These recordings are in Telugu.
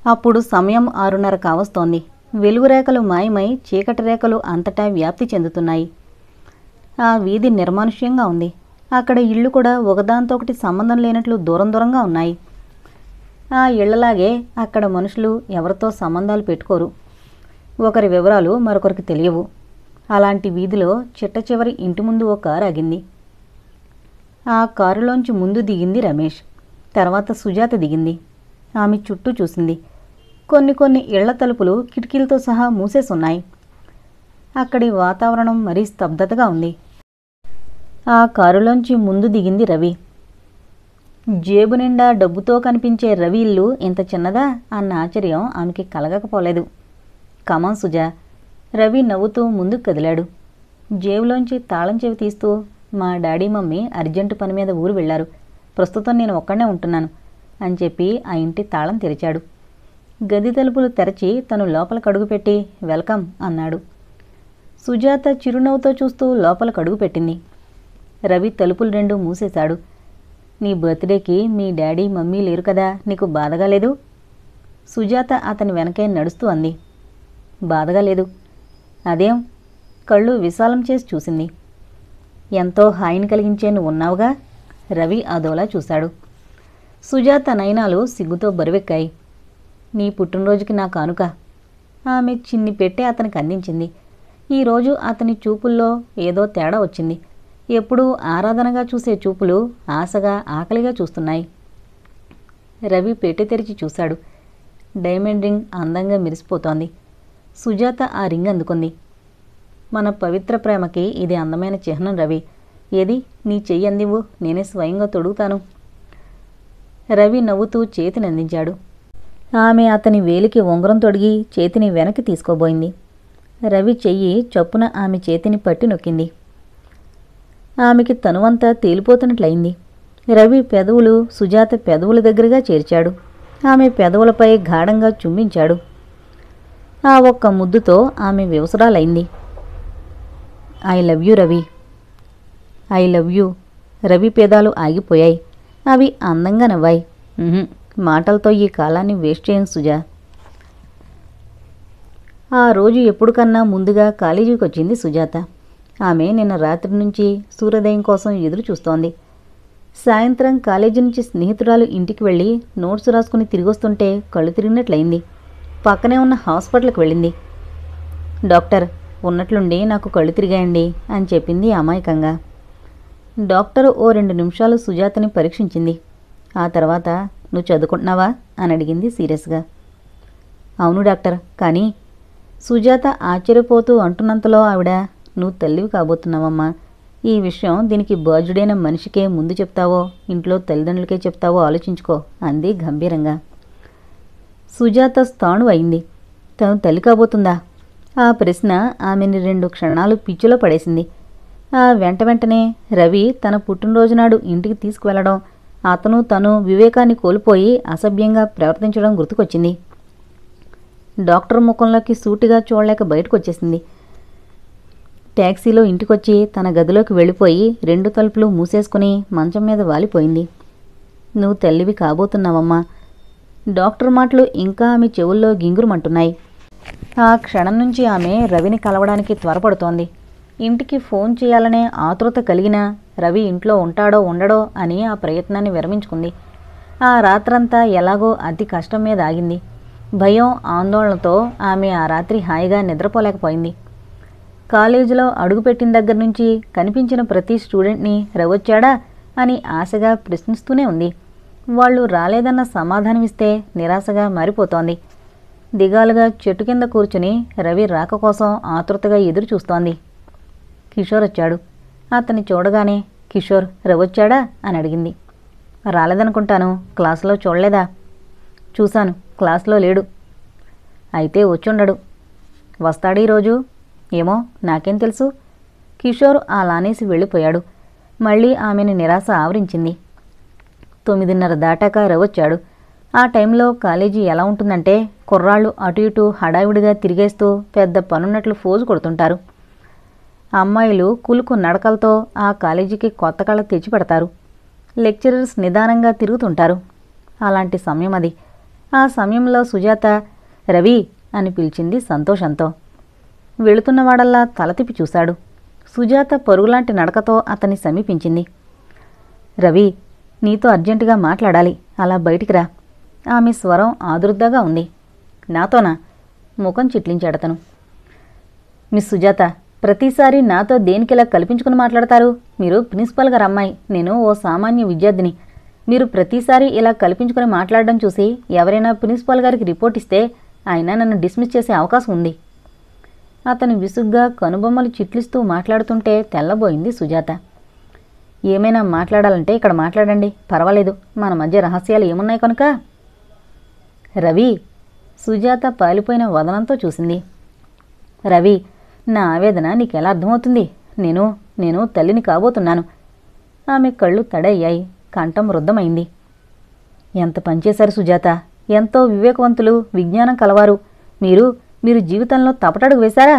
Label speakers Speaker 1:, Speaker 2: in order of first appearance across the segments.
Speaker 1: అప్పుడు సమయం ఆరున్నర కావస్తోంది వెలుగు రేఖలు మాయమై చీకటి రేఖలు అంతటా వ్యాప్తి చెందుతున్నాయి ఆ వీధి నిర్మానుష్యంగా ఉంది అక్కడ ఇళ్ళు కూడా ఒకదాంతో ఒకటి సంబంధం లేనట్లు దూరం దూరంగా ఉన్నాయి ఆ ఇళ్లలాగే అక్కడ మనుషులు ఎవరితో సంబంధాలు పెట్టుకోరు ఒకరి వివరాలు మరొకరికి తెలియవు అలాంటి వీధిలో చిట్ట చివరి ఇంటి ముందు ఓ కారు ఆగింది ఆ కారులోంచి ముందు దిగింది రమేష్ తర్వాత సుజాత దిగింది ఆమె చుట్టూ చూసింది కొన్ని కొన్ని ఇళ్ల తలుపులు కిటికీలతో సహా మూసేసున్నాయి అక్కడి వాతావరణం మరీ స్తబ్దతగా ఉంది ఆ కారులోంచి ముందు దిగింది రవి జేబు నిండా డబ్బుతో కనిపించే రవి ఇల్లు ఇంత చిన్నదా అన్న ఆశ్చర్యం ఆమెకి కలగకపోలేదు కమాన్ సుజా రవి నవ్వుతూ ముందుకు కదిలాడు జేబులోంచి తాళం చెవి తీస్తూ మా డాడీ మమ్మీ అర్జెంటు పని మీద ఊరు వెళ్ళారు ప్రస్తుతం నేను ఒక్కడే ఉంటున్నాను అని చెప్పి ఆ ఇంటి తాళం తెరిచాడు గది తలుపులు తెరచి తను లోపల కడుగుపెట్టి వెల్కమ్ అన్నాడు సుజాత చిరునవ్వుతో చూస్తూ లోపల కడుగు పెట్టింది రవి తలుపులు రెండు మూసేశాడు నీ బర్త్డేకి మీ డాడీ మమ్మీ లేరు కదా నీకు బాధగా లేదు సుజాత అతని వెనకే నడుస్తూ అంది బాధగా లేదు అదేం కళ్ళు విశాలం చేసి చూసింది ఎంతో హాయిని కలిగించే నువ్వు ఉన్నావుగా రవి అదోలా చూశాడు సుజాత నయనాలు సిగ్గుతో బరువెక్కాయి నీ పుట్టినరోజుకి నా కానుక ఆమె చిన్ని పెట్టే అతనికి అందించింది ఈరోజు అతని చూపుల్లో ఏదో తేడా వచ్చింది ఎప్పుడూ ఆరాధనగా చూసే చూపులు ఆశగా ఆకలిగా చూస్తున్నాయి రవి పెట్టె తెరిచి చూశాడు డైమండ్ రింగ్ అందంగా మెరిసిపోతోంది సుజాత ఆ రింగ్ అందుకుంది మన పవిత్ర ప్రేమకి ఇది అందమైన చిహ్నం రవి ఏది నీ చెయ్యి అందివు నేనే స్వయంగా తొడుగుతాను రవి నవ్వుతూ చేతిని అందించాడు ఆమె అతని వేలికి ఉంగరం తొడిగి చేతిని వెనక్కి తీసుకోబోయింది రవి చెయ్యి చప్పున ఆమె చేతిని పట్టి నొక్కింది ఆమెకి తనువంతా తేలిపోతున్నట్లయింది రవి పెదవులు సుజాత పెదవుల దగ్గరగా చేర్చాడు ఆమె పెదవులపై గాఢంగా చుంబించాడు ఆ ఒక్క ముద్దుతో ఆమె వివసరాలైంది I love you Ravi I love you Ravi పేదాలు ఆగిపోయాయి అవి అందంగా నవ్వాయి ఉహుం, మాటలతో ఈ కాలాన్ని వేస్ట్ చేయను సుజా ఆ రోజు ఎప్పుడు కన్నా ముందుగా కాలేజీకి వచ్చింది సుజాత ఆమె నిన్న రాత్రి నుంచి సూర్యోదయం కోసం ఎదురు చూస్తోంది సాయంత్రం కాలేజీ నుంచి స్నేహితురాలు ఇంటికి వెళ్ళి నోట్స్ రాసుకుని తిరిగొస్తుంటే కళ్ళు తిరిగినట్లయింది పక్కనే ఉన్న హాస్పిటల్కి వెళ్ళింది డాక్టర్ ఉన్నట్లుండి నాకు కళ్ళు తిరిగాయండి అని చెప్పింది అమాయకంగా డాక్టర్ ఓ రెండు నిమిషాలు సుజాతని పరీక్షించింది ఆ తర్వాత నువ్వు చదువుకుంటున్నావా అని అడిగింది సీరియస్గా అవును డాక్టర్ కానీ సుజాత ఆశ్చర్యపోతూ అంటున్నంతలో ఆవిడ నువ్వు తల్లివి కాబోతున్నావమ్మా ఈ విషయం దీనికి బాధ్యుడైన మనిషికే ముందు చెప్తావో ఇంట్లో తల్లిదండ్రులకే చెప్తావో ఆలోచించుకో అంది గంభీరంగా సుజాత స్థాణు అయింది తను తల్లి కాబోతుందా ఆ ప్రశ్న ఆమెని రెండు క్షణాలు పిచ్చిలో పడేసింది ఆ వెంట వెంటనే రవి తన పుట్టినరోజు నాడు ఇంటికి తీసుకువెళ్ళడం అతను తను వివేకాన్ని కోల్పోయి అసభ్యంగా ప్రవర్తించడం గుర్తుకొచ్చింది డాక్టర్ ముఖంలోకి సూటిగా చూడలేక బయటకు వచ్చేసింది ట్యాక్సీలో ఇంటికొచ్చి తన గదిలోకి వెళ్ళిపోయి రెండు తలుపులు మూసేసుకుని మంచం మీద వాలిపోయింది నువ్వు తల్లివి కాబోతున్నావమ్మా డాక్టర్ మాటలు ఇంకా ఆమె చెవుల్లో గింగురుమంటున్నాయి ఆ క్షణం నుంచి ఆమె రవిని కలవడానికి త్వరపడుతోంది ఇంటికి ఫోన్ చేయాలనే ఆతృత కలిగినా రవి ఇంట్లో ఉంటాడో ఉండడో అని ఆ ప్రయత్నాన్ని విరమించుకుంది ఆ రాత్రంతా ఎలాగో అతి కష్టం మీద ఆగింది భయం ఆందోళనతో ఆమె ఆ రాత్రి హాయిగా నిద్రపోలేకపోయింది కాలేజీలో అడుగుపెట్టిన దగ్గర నుంచి కనిపించిన ప్రతి స్టూడెంట్ని రవొచ్చాడా అని ఆశగా ప్రశ్నిస్తూనే ఉంది వాళ్ళు రాలేదన్న సమాధానం ఇస్తే నిరాశగా మారిపోతోంది దిగాలుగా చెట్టు కింద కూర్చుని రవి రాక కోసం ఆతృతగా ఎదురు చూస్తోంది కిషోర్ వచ్చాడు అతన్ని చూడగానే కిషోర్ రవొచ్చాడా అని అడిగింది రాలేదనుకుంటాను క్లాసులో చూడలేదా చూశాను క్లాస్లో లేడు అయితే వచ్చుండడు వస్తాడు ఈరోజు ఏమో నాకేం తెలుసు కిషోర్ ఆ లానేసి వెళ్ళిపోయాడు మళ్ళీ ఆమెను నిరాశ ఆవరించింది తొమ్మిదిన్నర దాటాక రవొచ్చాడు ఆ టైంలో కాలేజీ ఎలా ఉంటుందంటే కుర్రాళ్ళు అటు ఇటు హడావిడిగా తిరిగేస్తూ పెద్ద పనున్నట్లు ఫోజు కొడుతుంటారు అమ్మాయిలు కులుకు నడకలతో ఆ కాలేజీకి కొత్త కళ తెచ్చిపెడతారు లెక్చరర్స్ నిదానంగా తిరుగుతుంటారు అలాంటి సమయం అది ఆ సమయంలో సుజాత రవి అని పిలిచింది సంతోషంతో వెళుతున్నవాడల్లా తల తిప్పి చూశాడు సుజాత పరుగులాంటి నడకతో అతన్ని సమీపించింది రవి నీతో అర్జెంటుగా మాట్లాడాలి అలా బయటికి రా ఆమె స్వరం ఆదుర్దాగా ఉంది నాతోనా ముఖం చిట్లించాడతను మిస్ సుజాత ప్రతిసారి నాతో దేనికిలా కల్పించుకుని మాట్లాడతారు మీరు ప్రిన్సిపల్ గారు అమ్మాయి నేను ఓ సామాన్య విద్యార్థిని మీరు ప్రతిసారి ఇలా కల్పించుకుని మాట్లాడడం చూసి ఎవరైనా ప్రిన్సిపాల్ గారికి రిపోర్ట్ ఇస్తే ఆయన నన్ను డిస్మిస్ చేసే అవకాశం ఉంది అతను విసుగ్గా కనుబొమ్మలు చిట్లిస్తూ మాట్లాడుతుంటే తెల్లబోయింది సుజాత ఏమైనా మాట్లాడాలంటే ఇక్కడ మాట్లాడండి పర్వాలేదు మన మధ్య రహస్యాలు ఏమున్నాయి కనుక రవి సుజాత పాలిపోయిన వదనంతో చూసింది రవి నా ఆవేదన నీకెలా అర్థమవుతుంది నేను నేను తల్లిని కాబోతున్నాను ఆమె కళ్ళు తడయ్యాయి కంఠం రుద్దమైంది ఎంత పనిచేశారు సుజాత ఎంతో వివేకవంతులు విజ్ఞానం కలవారు మీరు మీరు జీవితంలో తపటడుగు వేశారా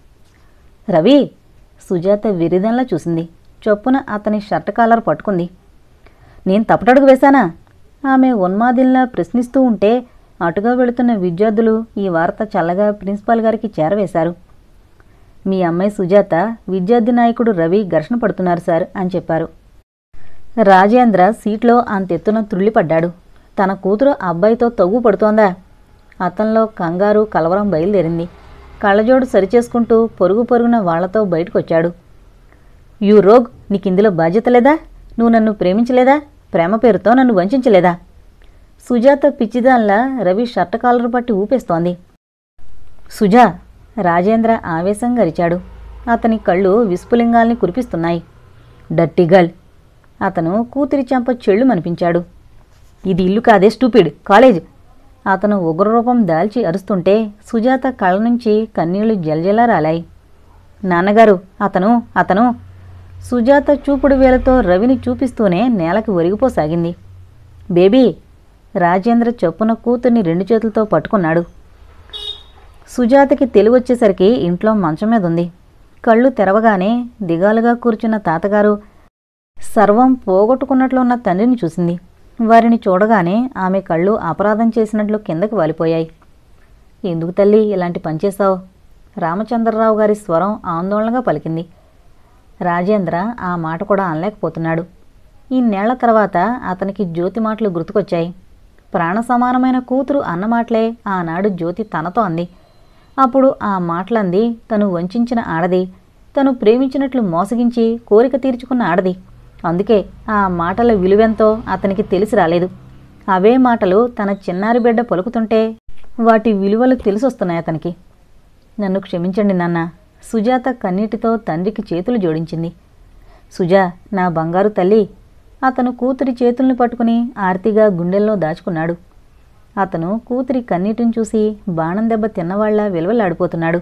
Speaker 1: రవి సుజాత విరిదంలా చూసింది చొప్పున అతని షర్ట్ కాలర్ పట్టుకుంది నేను తప్పటడుగు వేశానా ఆమె ఉన్మాదిల్లా ప్రశ్నిస్తూ ఉంటే అటుగా వెళుతున్న విద్యార్థులు ఈ వార్త చల్లగా ప్రిన్సిపాల్ గారికి చేరవేశారు మీ అమ్మాయి సుజాత విద్యార్థి నాయకుడు రవి ఘర్షణ పడుతున్నారు సార్ అని చెప్పారు రాజేంద్ర సీట్లో అంతెత్తున త్రుళ్ళిపడ్డాడు తన కూతురు అబ్బాయితో తగ్గు పడుతోందా అతనిలో కంగారు కలవరం బయలుదేరింది కళ్ళజోడు సరిచేసుకుంటూ పొరుగు పొరుగున వాళ్లతో బయటకొచ్చాడు యూ రోగ్ నీకిందులో బాధ్యత లేదా నువ్వు నన్ను ప్రేమించలేదా ప్రేమ పేరుతో నన్ను వంచలేదా సుజాత పిచ్చిదాన్లా రవి షర్ట్ కాలర్ పట్టి ఊపేస్తోంది సుజా రాజేంద్ర ఆవేశంగా అరిచాడు అతని కళ్ళు విస్ఫులింగాల్ని కురిపిస్తున్నాయి డర్టీ గర్ల్ అతను కూతురి చెంప చెళ్ళు మనిపించాడు ఇది ఇల్లు కాదే స్టూపిడ్ కాలేజ్ అతను ఉగ్రరూపం దాల్చి అరుస్తుంటే సుజాత కళ్ళ నుంచి కన్నీళ్లు జలజలా రాలాయి నాన్నగారు అతను అతను సుజాత చూపుడు వేలతో రవిని చూపిస్తూనే నేలకి ఒరిగిపోసాగింది బేబీ రాజేంద్ర చొప్పున కూతుర్ని రెండు చేతులతో పట్టుకున్నాడు సుజాతకి తెలివొచ్చేసరికి ఇంట్లో మంచం మీద ఉంది కళ్ళు తెరవగానే దిగాలుగా కూర్చున్న తాతగారు సర్వం పోగొట్టుకున్నట్లు ఉన్న తండ్రిని చూసింది వారిని చూడగానే ఆమె కళ్ళు అపరాధం చేసినట్లు కిందకి వాలిపోయాయి ఎందుకు తల్లి ఇలాంటి పని చేశావు రామచంద్రరావు గారి స్వరం ఆందోళనగా పలికింది రాజేంద్ర ఆ మాట కూడా అనలేకపోతున్నాడు ఈ నేళ్ల తర్వాత అతనికి జ్యోతి మాటలు గుర్తుకొచ్చాయి ప్రాణ సమానమైన కూతురు అన్న మాటలే ఆనాడు జ్యోతి తనతో అంది అప్పుడు ఆ మాటలంది తను వంచిన ఆడది తను ప్రేమించినట్లు మోసగించి కోరిక తీర్చుకున్న ఆడది అందుకే ఆ మాటల విలువెంతో అతనికి తెలిసి రాలేదు అవే మాటలు తన చిన్నారి బిడ్డ పలుకుతుంటే వాటి విలువలు తెలిసొస్తున్నాయి అతనికి నన్ను క్షమించండి నాన్న సుజాత కన్నీటితో తండ్రికి చేతులు జోడించింది సుజా నా బంగారు తల్లి అతను కూతురి చేతుల్ని పట్టుకుని ఆర్తిగా గుండెల్లో దాచుకున్నాడు అతను కూతురి కన్నీటిని చూసి బాణం దెబ్బ తిన్నవాళ్లా విలువలాడిపోతున్నాడు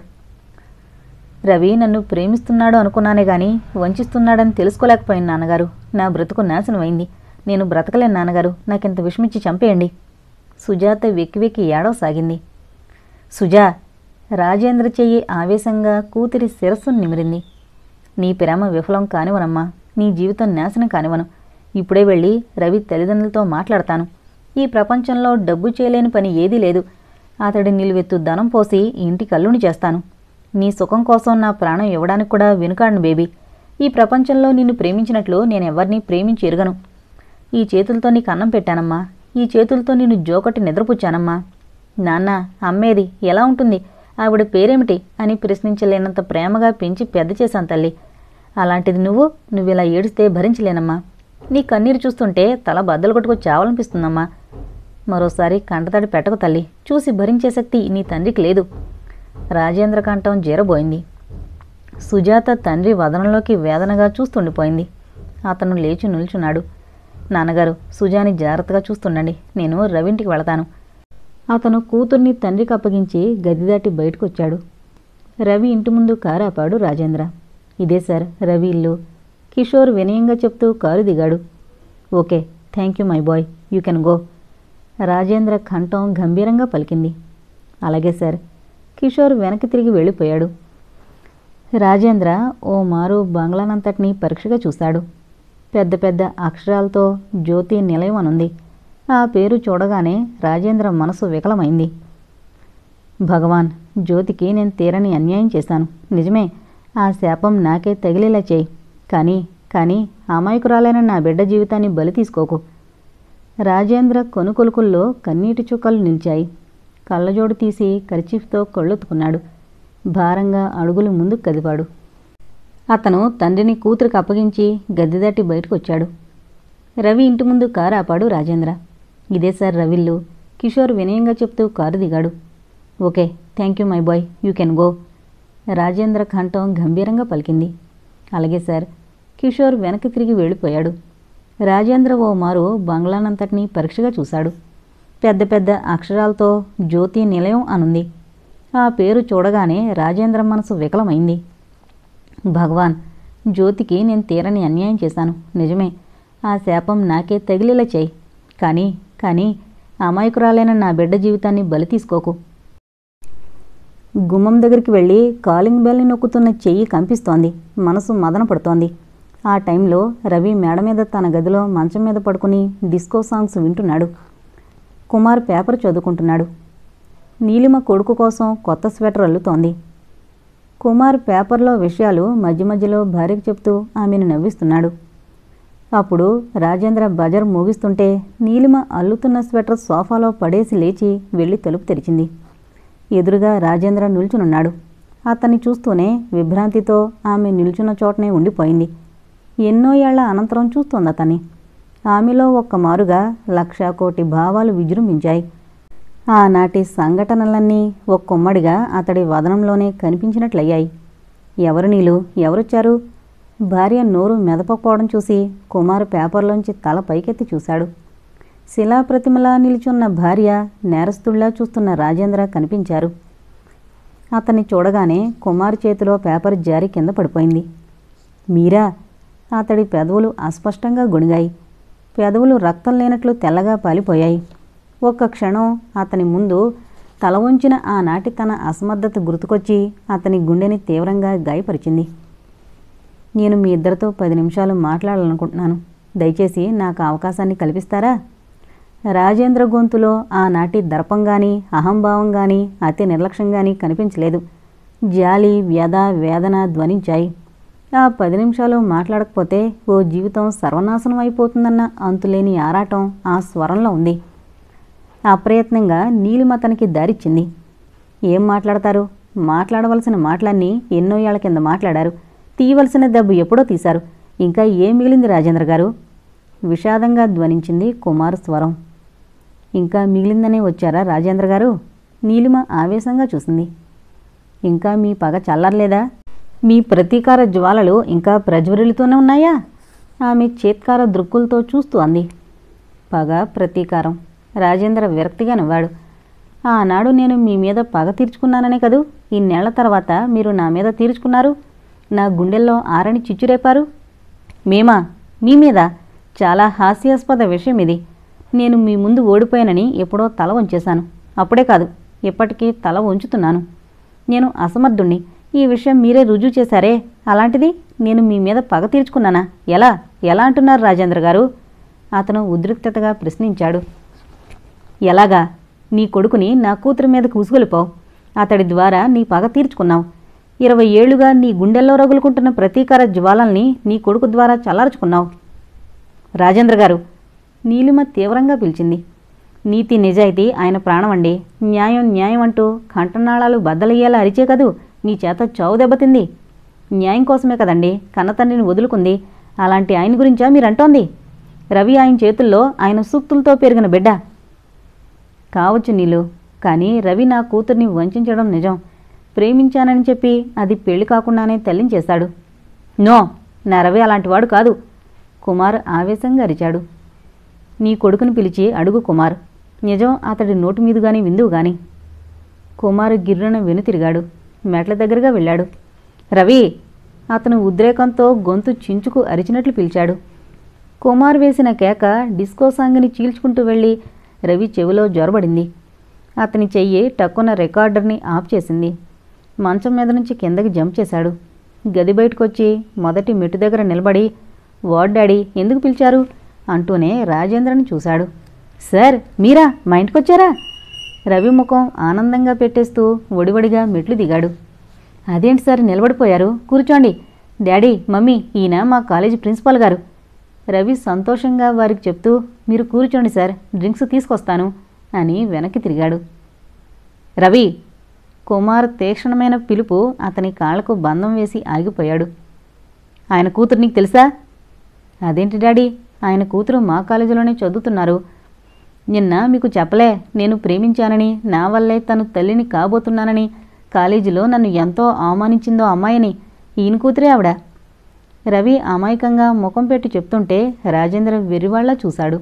Speaker 1: రవి నన్ను ప్రేమిస్తున్నాడు అనుకున్నానే గాని వంచిస్తున్నాడని తెలుసుకోలేకపోయాను నాన్నగారు నా బ్రతుకు నాశనమైంది నేను బ్రతకలేను నాన్నగారు నాకింత విషమిచ్చి చంపేయండి సుజాత వెక్కి వెక్కి ఏడవసాగింది సుజా రాజేంద్ర చెయ్యి ఆవేశంగా కూతురి శిరస్సును నిమిరింది నీ ప్రేమ విఫలం కానివనమ్మా నీ జీవితం నాశనం కానివను ఇప్పుడే వెళ్ళి రవి తల్లిదండ్రులతో మాట్లాడతాను ఈ ప్రపంచంలో డబ్బు చేయలేని పని ఏదీ లేదు అతడి నిలువెత్తు ధనం పోసి ఇంటి కల్లుని చేస్తాను నీ సుఖం కోసం నా ప్రాణం ఇవ్వడానికి కూడా వెనుకాడను బేబీ ఈ ప్రపంచంలో నిన్ను ప్రేమించినట్లు నేను ఎవరిని ప్రేమించి ఎరుగను ఈ చేతులతో నీకు అన్నం పెట్టానమ్మా ఈ చేతులతో నిన్ను జోకట్టి నిద్రపుచ్చానమ్మా నాన్న అమ్మేది ఎలా ఉంటుంది ఆవిడ పేరేమిటి అని ప్రశ్నించలేనంత ప్రేమగా పెంచి పెద్ద చేశాను తల్లి అలాంటిది నువ్వు నువ్విలా ఏడిస్తే భరించలేనమ్మా నీ కన్నీరు చూస్తుంటే తల బద్దలు కొట్టుకు చావాలనిపిస్తుందమ్మా మరోసారి కంటతడి పెట్టకు తల్లి చూసి భరించే శక్తి నీ తండ్రికి లేదు రాజేంద్ర కంఠం జీరబోయింది సుజాత తండ్రి వదనంలోకి వేదనగా చూస్తుండిపోయింది అతను లేచి నిల్చున్నాడు నాన్నగారు సుజాని జాగ్రత్తగా చూస్తుండండి నేను రవింటికి వెళతాను అతను కూతుర్ని తండ్రికి అప్పగించి గది దాటి బయటకొచ్చాడు రవి ఇంటి ముందు కారు ఆపాడు రాజేంద్ర ఇదే సార్ రవి ఇల్లు కిషోర్ వినయంగా చెప్తూ కారు దిగాడు okay thank you my boy you can go Rajendra కంఠం గంభీరంగా పలికింది అలాగే సార్ కిషోర్ వెనక్కి తిరిగి వెళ్ళిపోయాడు రాజేంద్ర ఓ మారు బంగ్లానంతటినీ పరీక్షగా చూశాడు పెద్ద పెద్ద అక్షరాలతో జ్యోతి నిలయం అనుంది ఆ పేరు చూడగానే రాజేంద్ర మనసు వికలమైంది భగవాన్ జ్యోతికి నేను తీరని అన్యాయం చేశాను నిజమే ఆ శాపం నాకే తగిలేలా చేయి కానీ కానీ అమాయకురాలైన నా బిడ్డ జీవితాన్ని బలి తీసుకోకు రాజేంద్ర కొనుకొలుకుల్లో కన్నీటి చుక్కలు నిలిచాయి కళ్ళజోడు తీసి కర్చీఫ్తో కళ్ళొత్తుకున్నాడు భారంగా అడుగులు ముందుకు కదిపాడు అతను తండ్రిని కూతురికి అప్పగించి గద్దె దాటి బయటకు వచ్చాడు రవి ఇంటి ముందు కారు ఆపాడు రాజేంద్ర ఇదే సార్ రవిల్లు కిషోర్ వినయంగా చెప్తూ కారు దిగాడు okay thank you my boy you can go Rajendra కంఠం గంభీరంగా పలికింది అలాగే సార్ కిషోర్ వెనక్కి తిరిగి వెళ్ళిపోయాడు రాజేంద్ర ఓ మారు బంగ్లానంతటినీ పరీక్షగా చూశాడు పెద్ద పెద్ద అక్షరాలతో జ్యోతి నిలయం అనుంది ఆ పేరు చూడగానే రాజేంద్ర మనసు వికలమైంది భగవాన్ జ్యోతికి నేను తీరని అన్యాయం చేశాను నిజమే ఆ శాపం నాకే తగిలేలా చేయి కానీ కానీ అమాయకురాలైన నా బిడ్డ జీవితాన్ని బలి తీసుకోకు గుమ్మం దగ్గరికి వెళ్ళి కాలింగ్ బెల్ని నొక్కుతున్న చెయ్యి కంపిస్తోంది మనసు మదన పడుతోంది ఆ టైంలో రవి మేడ మీద తన గదిలో మంచం మీద పడుకుని డిస్కో సాంగ్స్ వింటున్నాడు కుమార్ పేపర్ చదువుకుంటున్నాడు నీలిమ కొడుకు కోసం కొత్త స్వెటర్ అల్లుతోంది కుమార్ పేపర్లో విషయాలు మధ్య మధ్యలో భార్యకు చెప్తూ ఆమెను నవ్విస్తున్నాడు అప్పుడు రాజేంద్ర బజర్ మూగిస్తుంటే నీలిమ అల్లుతున్న స్వెటర్ సోఫాలో పడేసి లేచి వెళ్ళి తలుపు తెరిచింది ఎదురుగా రాజేంద్ర నిల్చునున్నాడు అతన్ని చూస్తూనే విభ్రాంతితో ఆమె నిల్చున్న చోటనే ఉండిపోయింది ఎన్నో ఏళ్ల అనంతరం చూస్తోంది అతన్ని ఆమెలో ఒక్క మారుగా లక్ష కోటి భావాలు విజృంభించాయి ఆనాటి సంఘటనలన్నీ ఒక్కొమ్మడిగా అతడి వదనంలోనే కనిపించినట్లయ్యాయి ఎవరు నీలు ఎవరొచ్చారు భార్య నోరు మెదపకపోవడం చూసి కుమార్ పేపర్లోంచి తల పైకెత్తి చూశాడు శిలాప్రతిమలా నిలుచున్న భార్య నేరస్తుల్లా చూస్తున్న రాజేంద్ర కనిపించారు అతన్ని చూడగానే కుమార్ చేతిలో పేపర్ జారి కింద పడిపోయింది మీరా అతడి పెదవులు అస్పష్టంగా గొణిగాయి పెదవులు రక్తం లేనట్లు తెల్లగా పాలిపోయాయి ఒక్క క్షణం అతని ముందు తల వంచిన ఆనాటి తన అసమర్థత గుర్తుకొచ్చి అతని గుండెని తీవ్రంగా గాయపరిచింది నేను మీ ఇద్దరితో పది నిమిషాలు మాట్లాడాలనుకుంటున్నాను దయచేసి నాకు అవకాశాన్ని కల్పిస్తారా రాజేంద్ర గొంతులో ఆనాటి దర్పం గాని అహంభావం గాని అతి నిర్లక్ష్యం గాని కనిపించలేదు జాలి వ్యధ వేదన ధ్వనించాయి ఆ పది నిమిషాలు మాట్లాడకపోతే ఓ జీవితం సర్వనాశనం అయిపోతుందన్న అంతులేని ఆరాటం ఆ స్వరంలో ఉంది అప్రయత్నంగా నీలిమ అతనికి దారిచ్చింది ఏం మాట్లాడతారు మాట్లాడవలసిన మాటలన్నీ ఎన్నో ఏళ్ల కింద మాట్లాడారు తీయవలసిన దెబ్బ ఎప్పుడో తీశారు ఇంకా ఏం మిగిలింది రాజేంద్ర గారు విషాదంగా ధ్వనించింది కుమార్ స్వరం ఇంకా మిగిలిందనే వచ్చారా రాజేంద్ర గారు నీలిమ ఆవేశంగా చూసింది ఇంకా మీ పగ చల్లారలేదా మీ ప్రతీకార జ్వాలలు ఇంకా ప్రజ్వరిల్లుతూనే ఉన్నాయా ఆమె చేత్కార దృక్కులతో చూస్తూ అంది పగ ప్రతీకారం రాజేంద్ర విరక్తిగా నవ్వాడు ఆనాడు నేను మీ మీద పగ తీర్చుకున్నాననే కదూ ఇన్నేళ్ల తర్వాత మీరు నా మీద తీర్చుకున్నారు నా గుండెల్లో ఆరని చిచ్చురేపారు మేమా మీ మీద చాలా హాస్యాస్పద విషయం ఇది నేను మీ ముందు ఓడిపోయానని ఎప్పుడో తల వంచేశాను అప్పుడే కాదు ఇప్పటికీ తల వంచుతున్నాను నేను అసమర్థుణ్ణి ఈ విషయం మీరే రుజువు చేశారే అలాంటిది నేను మీ మీద పగ తీర్చుకున్నానా ఎలా ఎలా అంటున్నారు రాజేంద్ర గారు అతను ఉద్రిక్తతగా ప్రశ్నించాడు ఎలాగా నీ కొడుకుని నా కూతురి మీదకు ఉసుగొలిపావు అతడి ద్వారా నీ పగ తీర్చుకున్నావు ఇరవై ఏళ్లుగా నీ గుండెల్లో రగులుకుంటున్న ప్రతీకార జ్వాలల్ని నీ కొడుకు ద్వారా చల్లార్చుకున్నావు రాజేంద్ర గారు నీలిమ తీవ్రంగా పిలిచింది నీతి నిజాయితీ ఆయన ప్రాణమండి న్యాయం న్యాయం అంటూ కంఠనాళాలు బద్దలయ్యేలా అరిచే కదూ మీ చేత చావు దెబ్బతింది న్యాయం కోసమే కదండి కన్నతండ్రిని వదులుకుంది అలాంటి ఆయన గురించా మీరంటోంది రవి ఆయన చేతుల్లో ఆయన సూక్తులతో పెరిగిన బిడ్డ కావచ్చు నీలు కానీ రవి నా కూతుర్ని వంచడం నిజం ప్రేమించానని చెప్పి అది పెళ్లి కాకుండానే తల్లించేశాడు నో నా రవి అలాంటివాడు కాదు కుమార్ ఆవేశంగా అరిచాడు నీ కొడుకుని పిలిచి అడుగు కుమార్ నిజం అతడి నోటి మీద గాని విందువు గాని కుమార్ గిర్రున వెనుతిరిగాడు మెట్ల దగ్గరగా వెళ్ళాడు రవి అతను ఉద్రేకంతో గొంతు చించుకు అరిచినట్లు పిలిచాడు కుమార్ వేసిన కేక డిస్కో సాంగ్ని చీల్చుకుంటూ వెళ్ళి రవి చెవిలో జ్వరబడింది అతని చెయ్యి టక్కున రికార్డర్ని ఆఫ్ చేసింది మంచం మీద నుంచి కిందకి జంప్ చేశాడు గది బయటకొచ్చి మొదటి మెట్టు దగ్గర నిలబడి వాడ్ డాడీ ఎందుకు పిలిచారు అంటూనే రాజేంద్రని చూశాడు సార్ మీరా మా ఇంటికి వచ్చారా రవి ముఖం ఆనందంగా పెట్టేస్తూ ఒడివడిగా మెట్లు దిగాడు అదేంటి సార్ నిలబడిపోయారు కూర్చోండి డాడీ మమ్మీ ఈయన మా కాలేజీ ప్రిన్సిపాల్ గారు రవి సంతోషంగా వారికి చెప్తూ మీరు కూర్చోండి సార్ డ్రింక్స్ తీసుకొస్తాను అని వెనక్కి తిరిగాడు రవి కుమార్ తీక్షణమైన పిలుపు అతని కాళ్లకు బంధం వేసి ఆగిపోయాడు ఆయన కూతురు నీకు తెలుసా అదేంటి డాడీ ఆయన కూతురు మా కాలేజీలోనే చదువుతున్నారు నిన్న మీకు చెప్పలే నేను ప్రేమించానని నా వల్లే తను తల్లిని కాబోతున్నానని కాలేజీలో నన్ను ఎంతో అవమానించిందో అమ్మాయిని ఈయన కూతురే ఆవిడ రవి అమాయకంగా ముఖం పెట్టి చెప్తుంటే రాజేంద్ర వెర్రివాళ్లా చూశాడు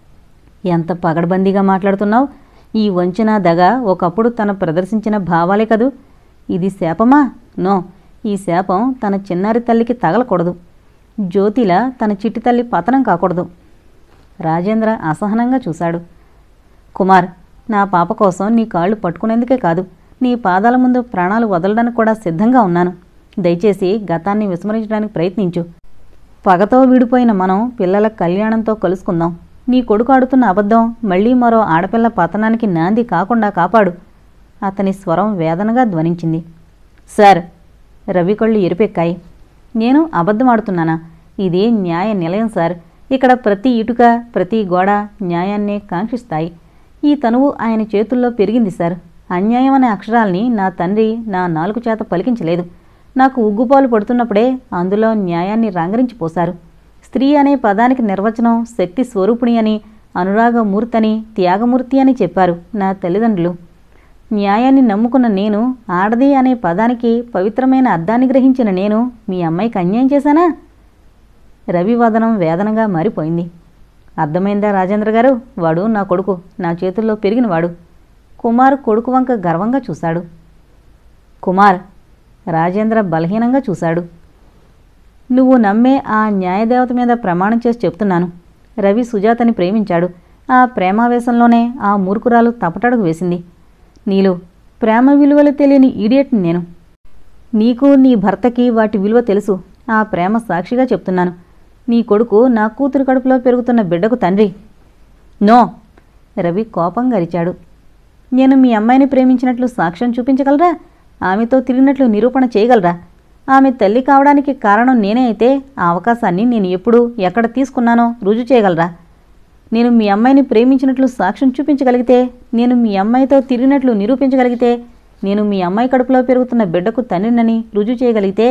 Speaker 1: ఎంత పగడబందీగా మాట్లాడుతున్నావు ఈ వంచన దగ ఒకప్పుడు తన ప్రదర్శించిన భావాలే కదూ ఇది శాపమా నో ఈ శాపం తన చిన్నారి తల్లికి తగలకూడదు జ్యోతిలా తన చిట్టి తల్లి పతనం కాకూడదు రాజేంద్ర అసహనంగా చూశాడు కుమార్ నా పాప కోసం నీ కాళ్ళు పట్టుకునేందుకే కాదు నీ పాదాల ముందు ప్రాణాలు వదలడానికి కూడా సిద్ధంగా ఉన్నాను దయచేసి గతాన్ని విస్మరించడానికి ప్రయత్నించు పగతో వీడిపోయిన మనం పిల్లల కళ్యాణంతో కలుసుకుందాం నీ కొడుకు ఆడుతున్న అబద్ధం మళ్ళీ మరో ఆడపిల్ల పతనానికి నాంది కాకుండా కాపాడు అతని స్వరం వేదనగా ధ్వనించింది సార్ రవి కళ్ళు ఎరిపెక్కాయి నేను అబద్ధం ఆడుతున్నానా ఇది న్యాయ నిలయం సార్ ఇక్కడ ప్రతి ఇటుక ప్రతి గోడ న్యాయాన్నే కాంక్షిస్తాయి ఈ తనువు ఆయన చేతుల్లో పెరిగింది సార్ అన్యాయం అనే అక్షరాల్ని నా తండ్రి నా నాలుగు చేత పలికించలేదు నాకు ఉగ్గుపాలు పడుతున్నప్పుడే అందులో న్యాయాన్ని రంగరించిపోశారు స్త్రీ అనే పదానికి నిర్వచనం శక్తి స్వరూపిణి అని అనురాగమూర్తి అని త్యాగమూర్తి అని చెప్పారు నా తల్లిదండ్రులు న్యాయాన్ని నమ్ముకున్న నేను ఆడది అనే పదానికి పవిత్రమైన అర్థాన్ని గ్రహించిన నేను మీ అమ్మాయికి అన్యాయం చేశానా రవి వదనం వేదనగా మారిపోయింది అర్థమైందా రాజేంద్ర గారు వాడు నా కొడుకు నా చేతుల్లో పెరిగినవాడు కుమార్ కొడుకు వంక గర్వంగా చూశాడు కుమార్ రాజేంద్ర బలహీనంగా చూశాడు నువ్వు నమ్మే ఆ న్యాయదేవత మీద ప్రమాణం చేసి చెప్తున్నాను రవి సుజాతని ప్రేమించాడు ఆ ప్రేమావేశంలోనే ఆ మూర్ఖురాలు తపటడుగు వేసింది నీలు ప్రేమ విలువలు తెలియని ఈడియట్ని నేను నీకు నీ భర్తకి వాటి విలువ తెలుసు ఆ ప్రేమ సాక్షిగా చెప్తున్నాను నీ కొడుకు నా కూతురు కడుపులో పెరుగుతున్న బిడ్డకు తండ్రి నో రవి కోపంగా అరిచాడు నేను మీ అమ్మాయిని ప్రేమించినట్లు సాక్ష్యం చూపించగలరా ఆమెతో తిరిగినట్లు నిరూపణ చేయగలరా ఆమె తల్లి కావడానికి కారణం నేనే అయితే ఆ అవకాశాన్ని నేను ఎప్పుడు ఎక్కడ తీసుకున్నానో రుజువు చేయగలరా నేను మీ అమ్మాయిని ప్రేమించినట్లు సాక్ష్యం చూపించగలిగితే నేను మీ అమ్మాయితో తిరిగినట్లు నిరూపించగలిగితే నేను మీ అమ్మాయి కడుపులో పెరుగుతున్న బిడ్డకు తండ్రినని రుజువు చేయగలిగితే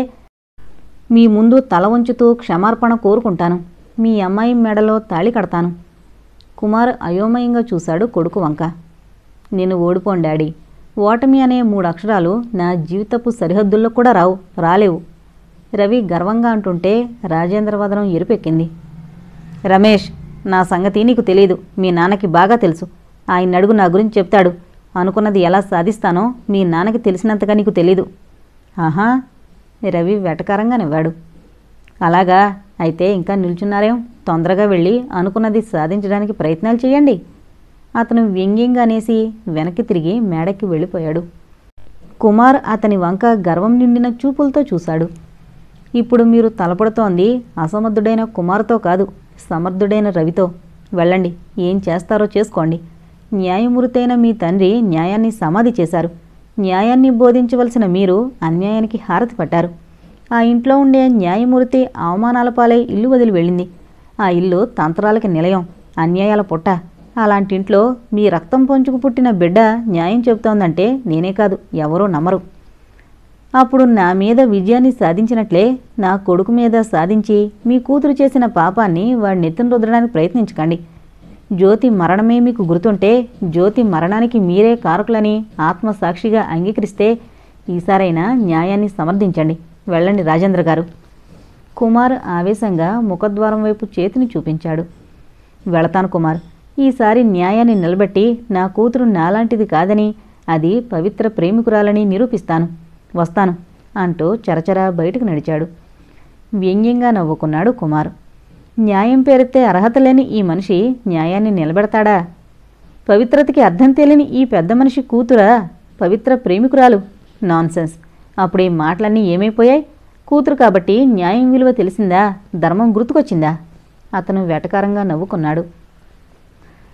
Speaker 1: మీ ముందు తల వంచుతూ క్షమార్పణ కోరుకుంటాను మీ అమ్మాయి మెడలో తాళి కడతాను కుమార్ అయోమయంగా చూశాడు కొడుకు వంక నేను ఓడిపోను డాడీ ఓటమి అనే మూడు అక్షరాలు నా జీవితపు సరిహద్దుల్లో కూడా రావు రాలేవు రవి గర్వంగా అంటుంటే రాజేంద్ర వదనం ఎరుపెక్కింది రమేష్ నా సంగతి నీకు తెలియదు మీ నాన్నకి బాగా తెలుసు ఆయన అడుగు నా గురించి చెప్తాడు అనుకున్నది ఎలా సాధిస్తానో మీ నాన్నకి తెలిసినంతగా నీకు తెలీదు ఆహా రవి వెటకారంగా నవ్వాడు అలాగా అయితే ఇంకా నిల్చున్నారేం తొందరగా వెళ్ళి అనుకున్నది సాధించడానికి ప్రయత్నాలు చేయండి అతను వ్యంగ్యంగా అనేసి వెనక్కి తిరిగి మేడకి వెళ్ళిపోయాడు కుమార్ అతని వంక గర్వం నిండిన చూపులతో చూశాడు ఇప్పుడు మీరు తలపడుతోంది అసమర్థుడైన కుమార్తో కాదు సమర్థుడైన రవితో వెళ్ళండి ఏం చేస్తారో చేసుకోండి న్యాయమూర్తి అయిన మీ తండ్రి న్యాయాన్ని సమాధి చేశారు న్యాయాన్ని బోధించవలసిన మీరు అన్యాయానికి హారతి పట్టారు ఆ ఇంట్లో ఉండే న్యాయమూర్తి అవమానాల పాలై ఇల్లు వదిలి వెళ్ళింది ఆ ఇల్లు తంత్రాలకి నిలయం అన్యాయాల పుట్ట అలాంటి ఇంట్లో మీ రక్తం పొంచుకు పుట్టిన బిడ్డ న్యాయం చెబుతోందంటే నేనే కాదు ఎవరూ నమ్మరు అప్పుడు నా మీద విజయాన్ని సాధించినట్లే నా కొడుకు మీద సాధించి మీ కూతురు చేసిన పాపాన్ని వాడి నెత్తిన రుద్దడానికి ప్రయత్నించకండి జ్యోతి మరణమే మీకు గుర్తుంటే జ్యోతి మరణానికి మీరే కారకులని ఆత్మసాక్షిగా అంగీకరిస్తే ఈసారైనా న్యాయాన్ని సమర్థించండి వెళ్ళండి రాజేంద్ర గారు కుమార్ ఆవేశంగా ముఖద్వారం వైపు చేతిని చూపించాడు వెళతాను కుమార్ ఈసారి న్యాయాన్ని నిలబెట్టి నా కూతురు నాలాంటిది కాదని అది పవిత్ర ప్రేమికురాలని నిరూపిస్తాను వస్తాను అంటూ చరచరా బయటకు నడిచాడు వ్యంగ్యంగా నవ్వుకున్నాడు కుమార్ న్యాయం పేరెత్తే అర్హత లేని ఈ మనిషి న్యాయాన్ని నిలబెడతాడా పవిత్రతకి అర్థం తెలియని ఈ పెద్ద మనిషి కూతురా పవిత్ర ప్రేమికురాలు నాన్సెన్స్ అప్పుడు ఈ మాటలన్నీ ఏమైపోయాయి కూతురు కాబట్టి న్యాయం విలువ తెలిసిందా ధర్మం గుర్తుకొచ్చిందా అతను వెటకారంగా నవ్వుకున్నాడు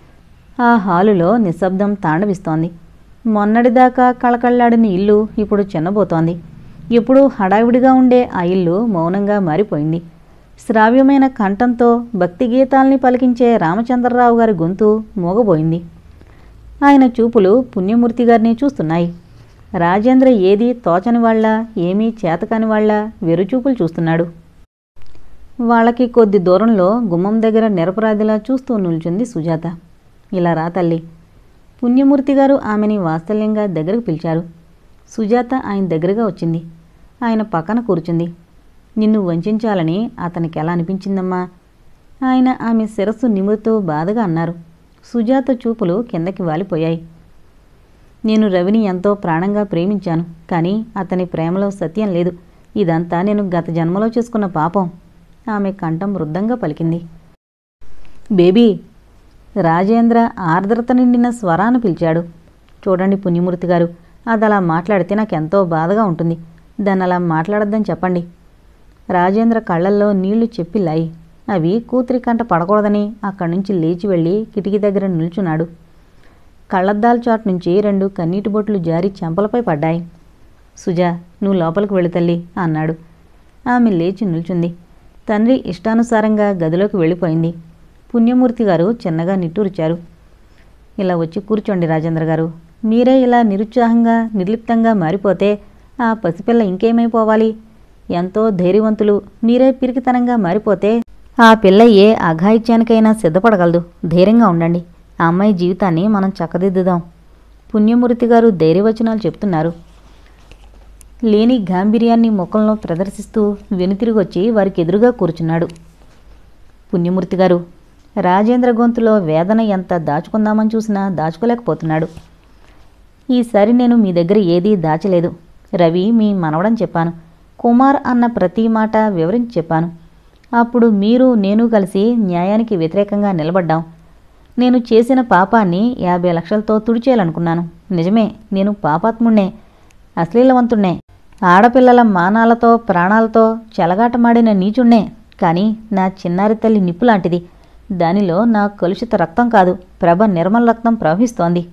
Speaker 1: ఆ హాలులో నిశ్శబ్దం తాండవిస్తోంది మొన్నటిదాకా కళకళ్లాడిన ఇల్లు ఇప్పుడు చిన్నబోతోంది ఎప్పుడూ హడావిడిగా ఉండే ఆ ఇల్లు మౌనంగా మారిపోయింది శ్రావ్యమైన కంఠంతో భక్తి గీతాల్ని పలికించే రామచంద్రరావు గారి గొంతు మోగబోయింది ఆయన చూపులు పుణ్యమూర్తి గారిని చూస్తున్నాయి రాజేంద్ర ఏది తోచని వాళ్ళ ఏమీ చేతకాని వాళ్ళ వెరుచూపులు చూస్తున్నాడు వాళ్ళకి కొద్ది దూరంలో గుమ్మం దగ్గర నిరపరాధిలా చూస్తూ నిల్చుంది సుజాత ఇలా రా తల్లి పుణ్యమూర్తి గారు ఆమెని వాత్సల్యంగా దగ్గరకు పిలిచారు సుజాత ఆయన దగ్గరగా వచ్చింది ఆయన పక్కన కూర్చుంది నిన్ను వంచాలని అతనికి ఎలా అనిపించిందమ్మా ఆయన ఆమె శిరస్సు నిమురుతూ బాధగా అన్నారు సుజాత చూపులు కిందకి వాలిపోయాయి నేను రవిని ఎంతో ప్రాణంగా ప్రేమించాను కానీ అతని ప్రేమలో సత్యం లేదు ఇదంతా నేను గత జన్మలో చేసుకున్న పాపం ఆమె కంఠం వృద్ధంగా పలికింది బేబీ రాజేంద్ర ఆర్ద్రత నిండిన స్వరాన్ని పిలిచాడు చూడండి పుణ్యమూర్తి గారు అది అలా మాట్లాడితే నాకు ఎంతో బాధగా ఉంటుంది దాన్ని అలా మాట్లాడొద్దని చెప్పండి రాజేంద్ర కళ్ళల్లో నీళ్లు చెప్పిల్లాయి అవి కూతురి కంట పడకూడదని అక్కడి నుంచి లేచి వెళ్ళి కిటికీ దగ్గర నిల్చున్నాడు కళ్ళద్దాల చాటు నుంచి రెండు కన్నీటి బొట్లు జారి చెంపలపై పడ్డాయి సుజా నువ్వు లోపలికి వెళ్ళు తల్లి అన్నాడు ఆమె లేచి నిల్చుంది తండ్రి ఇష్టానుసారంగా గదిలోకి వెళ్ళిపోయింది పుణ్యమూర్తి గారు చిన్నగా నిట్టూర్చారు ఇలా వచ్చి కూర్చోండి రాజేంద్ర గారు మీరే ఇలా నిరుత్సాహంగా నిర్లిప్తంగా మారిపోతే ఆ పసిపిల్ల ఇంకేమైపోవాలి ఎంతో ధైర్యవంతులు మీరే పిరికితనంగా మారిపోతే ఆ పిల్ల ఏ అఘాయిత్యానికైనా సిద్ధపడగలదు ధైర్యంగా ఉండండి ఆ అమ్మాయి జీవితాన్ని మనం చక్కదిద్దుదాం పుణ్యమూర్తి గారు ధైర్యవచనాలు చెప్తున్నారు లేని గాంభీర్యాన్ని ముఖంలో ప్రదర్శిస్తూ వెనుతిరిగొచ్చి వారికి ఎదురుగా కూర్చున్నాడు పుణ్యమూర్తి గారు రాజేంద్ర గొంతులో వేదన ఎంత దాచుకుందామని చూసినా దాచుకోలేకపోతున్నాడు ఈసారి నేను మీ దగ్గర ఏదీ దాచలేదు రవి మీ మనవడని చెప్పాను కుమార్ అన్న ప్రతి మాట వివరించి చెప్పాను అప్పుడు మీరు నేను కలిసి న్యాయానికి వ్యతిరేకంగా నిలబడ్డాం నేను చేసిన పాపాన్ని యాభై లక్షలతో తుడిచేయాలనుకున్నాను నిజమే నేను పాపాత్ముణ్ణే అశ్లీలవంతుణ్ణే ఆడపిల్లల మానాలతో ప్రాణాలతో చెలగాటమాడిన నీచుణ్ణే కానీ నా చిన్నారి తల్లి నిప్పు లాంటిది దానిలో నా కలుషిత రక్తం కాదు ప్రభ నిర్మల రక్తం ప్రవహిస్తోంది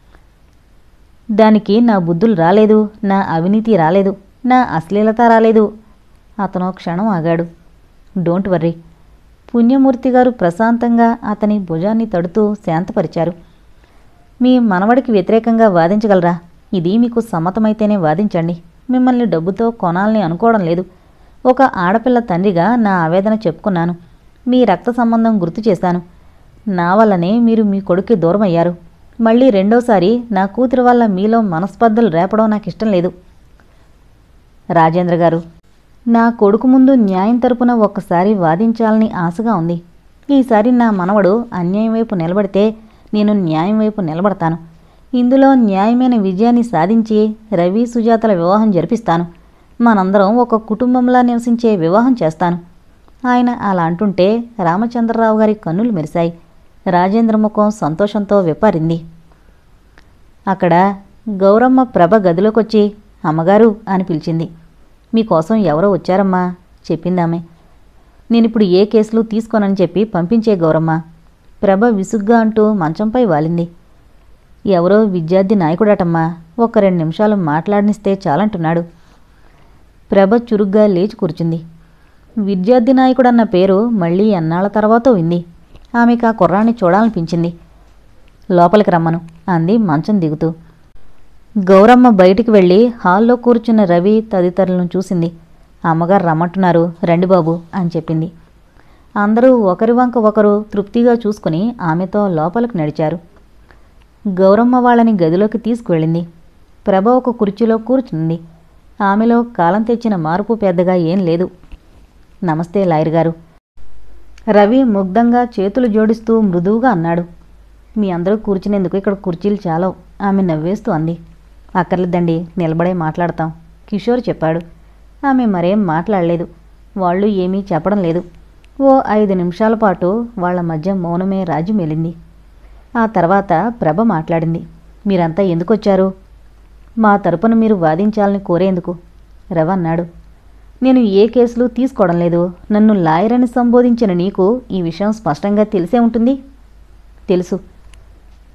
Speaker 1: దానికి నా బుద్ధులు రాలేదు నా అవినీతి రాలేదు నా అశ్లీలత రాలేదు అతను క్షణం ఆగాడు డోంట్ వర్రీ పుణ్యమూర్తి గారు ప్రశాంతంగా అతని భుజాన్ని తడుతూ శాంతపరిచారు మీ మనవడికి వ్యతిరేకంగా వాదించగలరా ఇది మీకు సమ్మతమైతేనే వాదించండి మిమ్మల్ని డబ్బుతో కొనాలని అనుకోవడం లేదు ఒక ఆడపిల్ల తండ్రిగా నా ఆవేదన చెప్పుకున్నాను మీ రక్త సంబంధం గుర్తు చేశాను నా వల్లనే మీరు మీ కొడుక్కి దూరం అయ్యారు మళ్ళీ రెండోసారి నా కూతురు వల్ల మీలో మనస్పర్ధలు రేపడం నాకు ఇష్టం లేదు రాజేంద్ర గారు నా కొడుకు ముందు న్యాయం తరపున ఒక్కసారి వాదించాలని ఆశగా ఉంది ఈసారి నా మనవడు అన్యాయం వైపు నిలబడితే నేను న్యాయం వైపు నిలబడతాను ఇందులో న్యాయమైన విజయాన్ని సాధించి రవి సుజాతల వివాహం జరిపిస్తాను మనందరం ఒక కుటుంబంలా నివసించే వివాహం చేస్తాను ఆయన అలా అంటుంటే రామచంద్రరావు గారి కన్నులు మెరిశాయి రాజేంద్ర ముఖం సంతోషంతో విప్పారింది అక్కడ గౌరమ్మ ప్రభ గదిలోకొచ్చి అమ్మగారు అని పిలిచింది మీకోసం ఎవరో వచ్చారమ్మా చెప్పిందామె నేనిప్పుడు ఏ కేసులు తీసుకోనని చెప్పి పంపించే గౌరమ్మ ప్రభ విసుగ్గా అంటూ మంచంపై వాలింది ఎవరో విద్యార్థి నాయకుడటమ్మా ఒక రెండు నిమిషాలు మాట్లాడనిస్తే చాలంటున్నాడు ప్రభ చురుగ్గా లేచి కూర్చుంది విద్యార్థి నాయకుడన్న పేరు మళ్ళీ ఎన్నాళ్ళ తర్వాత వింది ఆమెకు ఆ కుర్రాన్ని చూడాలనిపించింది లోపలికి రమ్మను అంది మంచం దిగుతూ గౌరమ్మ బయటికి వెళ్ళి హాల్లో కూర్చున్న రవి తదితరులను చూసింది అమ్మగారు రమ్మంటున్నారు రండి బాబు అని చెప్పింది అందరూ ఒకరి వంక ఒకరు తృప్తిగా చూసుకుని ఆమెతో లోపలికి నడిచారు గౌరమ్మ వాళ్ళని గదిలోకి తీసుకువెళ్ళింది ప్రభ ఒక కుర్చీలో కూర్చుంది ఆమెలో కాలం తెచ్చిన మార్పు పెద్దగా ఏం లేదు నమస్తే లాయర్ గారు రవి ముగ్ధంగా చేతులు జోడిస్తూ మృదువుగా అన్నాడు మీ అందరూ కూర్చునేందుకు ఇక్కడ కుర్చీలు చాలవు ఆమె నవ్వేస్తూ అంది అక్కర్లేదండి నిలబడే మాట్లాడతాం కిషోర్ చెప్పాడు ఆమె మరేం మాట్లాడలేదు వాళ్ళు ఏమీ చెప్పడం లేదు ఓ ఐదు నిమిషాల పాటు వాళ్ళ మధ్య మౌనమే రాజ్యం వెళ్ళింది ఆ తర్వాత ప్రభ మాట్లాడింది మీరంతా ఎందుకు వచ్చారు మా తరపున మీరు వాదించాలని కోరేందుకు రవ అన్నాడు నేను ఏ కేసులు తీసుకోవడం లేదు నన్ను లాయర్ అని సంబోధించిన నీకు ఈ విషయం స్పష్టంగా తెలిసే ఉంటుంది తెలుసు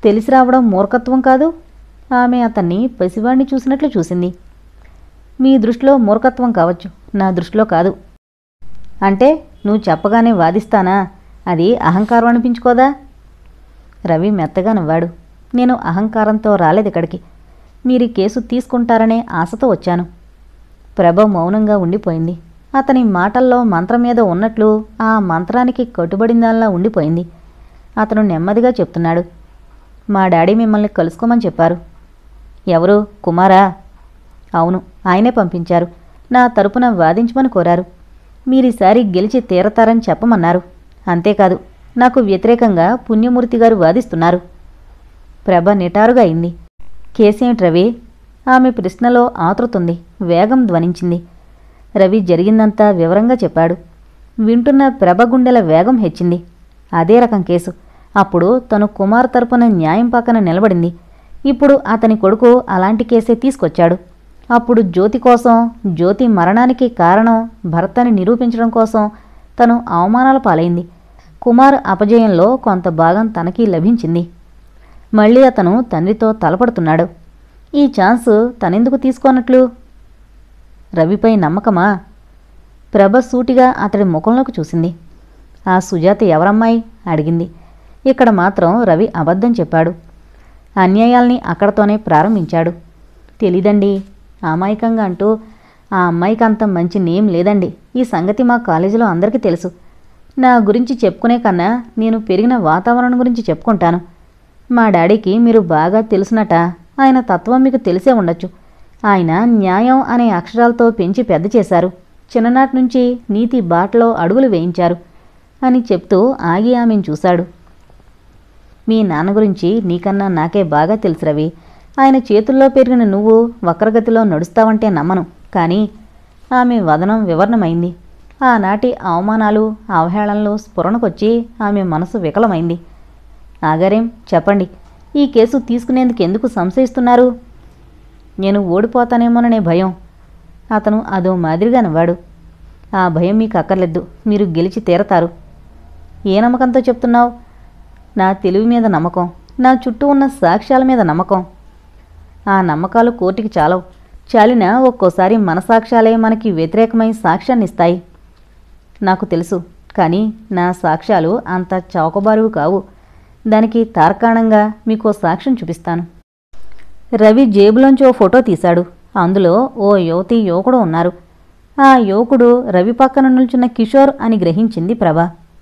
Speaker 1: తెలిసి రావడం మూర్ఖత్వం కాదు ఆమె అతన్ని పసివాణ్ణి చూసినట్లు చూసింది మీ దృష్టిలో మూర్ఖత్వం కావచ్చు నా దృష్టిలో కాదు అంటే నువ్వు చెప్పగానే వాదిస్తానా అది అహంకారం అనిపించుకోదా రవి మెత్తగా నవ్వాడు నేను అహంకారంతో రాలేదు ఇక్కడికి మీరు ఈ కేసు తీసుకుంటారనే ఆశతో వచ్చాను ప్రభ మౌనంగా ఉండిపోయింది అతని మాటల్లో మంత్రం మీద ఉన్నట్లు ఆ మంత్రానికి కట్టుబడిందాల్లా ఉండిపోయింది అతను నెమ్మదిగా చెప్తున్నాడు మా డాడీ మిమ్మల్ని కలుసుకోమని చెప్పారు ఎవరు కుమారా అవును ఆయనే పంపించారు నా తరపున వాదించమని కోరారు మీరీసారి గెలిచి తీరతారని చెప్పమన్నారు అంతేకాదు నాకు వ్యతిరేకంగా పుణ్యమూర్తి గారు వాదిస్తున్నారు ప్రభ నిటారుగా అయింది కేసేమిటి రవి ఆమె ప్రశ్నలో ఆతృతుంది వేగం ధ్వనించింది రవి జరిగిందంతా వివరంగా చెప్పాడు వింటున్న ప్రభ గుండెల వేగం హెచ్చింది అదే రకం కేసు అప్పుడు తను కుమార్ తరపున న్యాయం పక్కన నిలబడింది ఇప్పుడు అతని కొడుకు అలాంటి కేసే తీసుకొచ్చాడు అప్పుడు జ్యోతి కోసం జ్యోతి మరణానికి కారణం భర్తని నిరూపించడం కోసం తను అవమానాల పాలైంది కుమార్ అపజయంలో కొంత భాగం తనకి లభించింది మళ్ళీ అతను తండ్రితో తలపడుతున్నాడు ఈ ఛాన్స్ తనెందుకు తీసుకోనట్లు రవిపై నమ్మకమా ప్రభ సూటిగా అతడి ముఖంలోకి చూసింది ఆ సుజాత ఎవరమ్మాయి అడిగింది ఇక్కడ మాత్రం రవి అబద్ధం చెప్పాడు అన్యాయాల్ని అక్కడతోనే ప్రారంభించాడు తెలీదండి అమాయకంగా అంటూ ఆ అమ్మాయికి అంత మంచి నేమ్ లేదండి ఈ సంగతి మా కాలేజీలో అందరికీ తెలుసు నా గురించి చెప్పుకునే కన్నా నేను పెరిగిన వాతావరణం గురించి చెప్పుకుంటాను మా డాడీకి మీరు బాగా తెలుసునట ఆయన తత్వం మీకు తెలిసే ఉండొచ్చు ఆయన న్యాయం అనే అక్షరాలతో పెంచి పెద్ద చేశారు చిన్ననాటి నుంచి నీతి బాటలో అడుగులు వేయించారు అని చెప్తూ ఆగి ఆమెను చూశాడు మీ నాన్న గురించి నీకన్నా నాకే బాగా తెలుసు రవి ఆయన చేతుల్లో పెరిగిన నువ్వు వక్రగతిలో నడుస్తావంటే నమ్మను కానీ ఆమె వదనం వివరణమైంది ఆనాటి అవమానాలు అవహేళనలు స్ఫురణకొచ్చి ఆమె మనసు వికలమైంది ఆగారేం చెప్పండి ఈ కేసు తీసుకునేందుకు ఎందుకు సంశయిస్తున్నారు నేను ఓడిపోతానేమోననే భయం అతను అదో మాదిరిగా నవ్వాడు ఆ భయం మీకు అక్కర్లేదు మీరు గెలిచి తీరతారు ఏ నమ్మకంతో చెప్తున్నావు నా తెలివి మీద నమ్మకం నా చుట్టూ ఉన్న సాక్ష్యాల మీద నమ్మకం ఆ నమ్మకాలు కోర్టుకి చాలవు చాలినా ఒక్కోసారి మన సాక్ష్యాలే మనకి వ్యతిరేకమై సాక్ష్యాన్ని ఇస్తాయి నాకు తెలుసు కానీ నా సాక్ష్యాలు అంత చౌకబారువు కావు దానికి తార్కాణంగా మీకో సాక్ష్యం చూపిస్తాను రవి జేబులోంచి ఓ ఫోటో తీశాడు అందులో ఓ యువతి యువకుడు ఉన్నారు ఆ యువకుడు రవి పక్కన నిల్చున్న కిషోర్ అని గ్రహించింది ప్రభ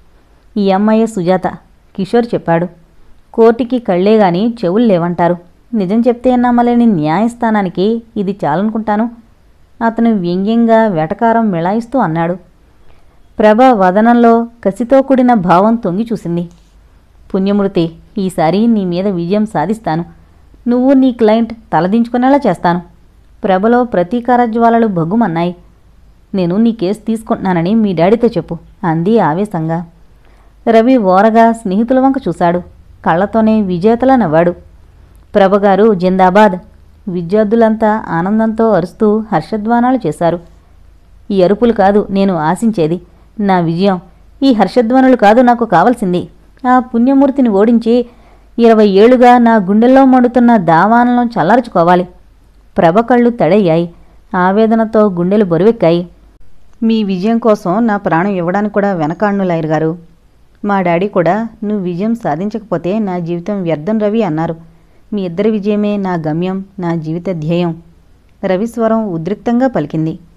Speaker 1: ఈ అమ్మాయే సుజాత కిషోర్ చెప్పాడు కోర్టుకి కళ్ళే గాని చెవులు లేవంటారు నిజం చెప్తే నమ్మలేని న్యాయస్థానానికి ఇది చాలనుకుంటాను అతను వ్యంగ్యంగా వెటకారం మిళాయిస్తూ అన్నాడు ప్రభ వదనంలో కసితో కూడిన భావం తొంగి చూసింది పుణ్యమూర్తి ఈసారి నీ మీద విజయం సాధిస్తాను నువ్వు నీ క్లయింట్ తలదించుకునేలా చేస్తాను ప్రభలో ప్రతీకార జ్వాలలు భగ్గుమన్నాయి నేను నీ కేసు తీసుకుంటున్నానని మీ డాడీతో చెప్పు అంది ఆవేశంగా రవి ఓరగా స్నేహితుల వంక చూశాడు కళ్ళతోనే విజేతలా నవ్వాడు ప్రభగారు జిందాబాద్ విద్యార్థులంతా ఆనందంతో అరుస్తూ హర్షధ్వానాలు చేశారు ఈ అరుపులు కాదు నేను ఆశించేది నా విజయం ఈ హర్షధ్వనులు కాదు నాకు కావలసింది ఆ పుణ్యమూర్తిని ఓడించి ఇరవై ఏళ్లుగా నా గుండెల్లో మండుతున్న దావానలను చల్లార్చుకోవాలి ప్రభ కళ్ళు తడయ్యాయి ఆవేదనతో గుండెలు బరువెక్కాయి మీ విజయం కోసం నా ప్రాణం ఇవ్వడానికి కూడా వెనకాడను లాయర్ గారు మా డాడీ కూడా నువ్వు విజయం సాధించకపోతే నా జీవితం వ్యర్థం రవి అన్నారు మీ ఇద్దరి విజయమే నా గమ్యం నా జీవిత ధ్యేయం రవి స్వరం ఉద్రిక్తంగా పలికింది